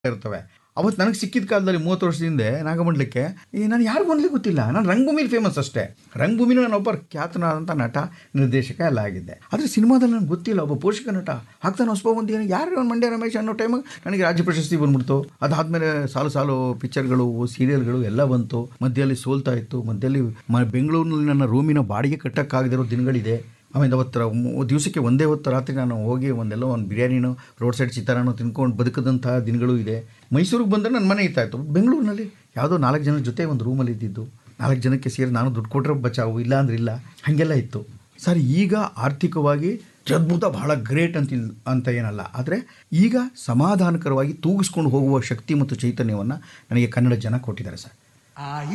ಇರ್ತವೆ ಅವತ್ತು ನನಗೆ ಸಿಕ್ಕಿದ ಕಾಲದಲ್ಲಿ ಮೂವತ್ತು ವರ್ಷದ ಹಿಂದೆ ನಾಗಮಂಡಲಕ್ಕೆ ಈ ನಾನು ಯಾರಿಗೂ ಒಂದ್ಲಿ ಗೊತ್ತಿಲ್ಲ ನಾನು ರಂಗಭೂಮಿಲಿ ಫೇಮಸ್ ಅಷ್ಟೇ ರಂಗಭೂಮಿಲಿ ನಾನು ಒಬ್ಬ ಖ್ಯಾತನಾದಂಥ ನಟ ನಿರ್ದೇಶಕ ಎಲ್ಲ ಆಗಿದ್ದೆ ಆದರೆ ಸಿನಿಮಾದಲ್ಲಿ ನನಗೆ ಗೊತ್ತಿಲ್ಲ ಒಬ್ಬ ಪೋಷಕ ನಟ ಆಗ್ತಾನೆ ಹೊಸಬ ಬಂದಿದ್ದಾನೆ ಯಾರು ಅವ್ನು ಮಂಡ್ಯ ರಮೇಶ್ ಅನ್ನೋ ಟೈಮಿಗೆ ನನಗೆ ರಾಜ್ಯ ಪ್ರಶಸ್ತಿ ಬಂದ್ಬಿಡ್ತು ಅದಾದಮೇಲೆ ಸಾಲು ಸಾಲು ಪಿಕ್ಚರ್ಗಳು ಸೀರಿಯಲ್ಗಳು ಎಲ್ಲ ಬಂತು ಮಧ್ಯದಲ್ಲಿ ಸೋಲ್ತಾ ಇತ್ತು ಮಧ್ಯದಲ್ಲಿ ಮ ಬೆಂಗಳೂರಿನಲ್ಲಿ ನನ್ನ ರೂಮಿನ ಬಾಡಿಗೆ ಕಟ್ಟಕ್ಕಾಗದಿರೋ ದಿನಗಳಿದೆ ಆಮೇಲೆ ಅವತ್ತು ಮೂ- ದಿವಸಕ್ಕೆ ಒಂದೇ ಹೊತ್ತು ರಾತ್ರಿ ನಾನು ಹೋಗಿ ಒಂದೆಲ್ಲ ಒಂದು ಬಿರಿಯಾನಿನೋ ರೋಡ್ ಸೈಡ್ ಚಿತ್ರಾನ್ನೋ ತಿನ್ಕೊಂಡು ಬದುಕದಂಥ ದಿನಗಳು ಇದೆ ಮೈಸೂರಿಗೆ ಬಂದರೆ ನನ್ನ ಮನೆ ಇತ್ತಾಯಿತು ಬೆಂಗಳೂರಿನಲ್ಲಿ ಯಾವುದೋ ನಾಲ್ಕು ಜನ ಜೊತೆ ಒಂದು ರೂಮಲ್ಲಿ ಇದ್ದಿದ್ದು ನಾಲ್ಕು ಜನಕ್ಕೆ ಸೇರಿ ನಾನು ದುಡ್ಡು ಕೊಟ್ಟರೆ ಬಚಾವು ಇಲ್ಲ ಅಂದ್ರೆ ಇಲ್ಲ ಹಾಗೆಲ್ಲ ಇತ್ತು ಸರ್ ಈಗ ಆರ್ಥಿಕವಾಗಿ ಅದ್ಭುತ ಬಹಳ ಗ್ರೇಟ್ ಅಂತ ಇಲ್- ಅಂತ ಏನಲ್ಲ ಆದರೆ ಈಗ ಸಮಾಧಾನಕರವಾಗಿ ತೂಗಿಸ್ಕೊಂಡು ಹೋಗುವ ಶಕ್ತಿ ಮತ್ತು ಚೈತನ್ಯವನ್ನು ನನಗೆ ಕನ್ನಡ ಜನ ಕೊಟ್ಟಿದ್ದಾರೆ ಸರ್ ಆ